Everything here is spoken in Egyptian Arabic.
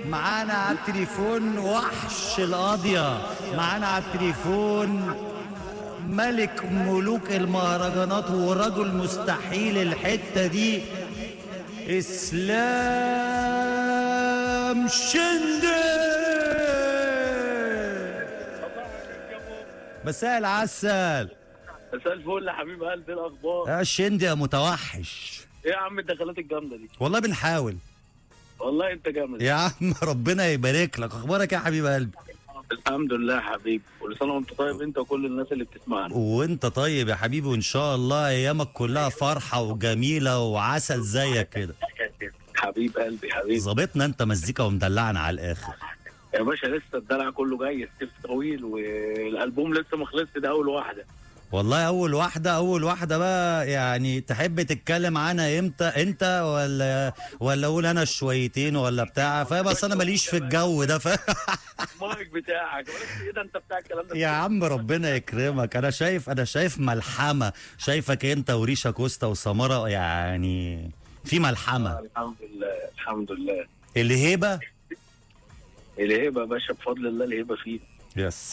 معانا على التليفون وحش القاضية معانا على التليفون ملك ملوك المهرجانات ورجل مستحيل الحتة دي اسلام شندي مساء العسل مساء الفل يا حبيب قلبي ايه الاخبار؟ يا شندي يا متوحش ايه يا عم الدخلات الجامده دي؟ والله بنحاول والله انت جامد يا عم ربنا يبارك لك اخبارك يا حبيب قلبي الحمد لله يا حبيبي كل سنه وانت طيب انت وكل الناس اللي بتسمعنا وانت طيب يا حبيبي وان شاء الله ايامك كلها فرحه وجميله وعسل زيك كده حبيب قلبي حبيبي ظابطنا انت مزيكا ومدلعنا على الاخر يا باشا لسه الدلع كله جاي ستيف طويل والالبوم لسه ما خلصش ده اول واحده والله اول واحده اول واحده بقى يعني تحب تتكلم عنها امتى انت ولا ولا اقول انا شويتين ولا بتاع فبس انا ماليش في الجو ده ف... المايك بتاعك بس ايه ده انت بتاع الكلام ده يا عم ربنا يكرمك انا شايف انا شايف ملحمه شايفك انت وريشا كوستا وسمره يعني في ملحمه الحمد لله الحمد لله الهبه الهبه يا باشا بفضل الله الهبه فيه يس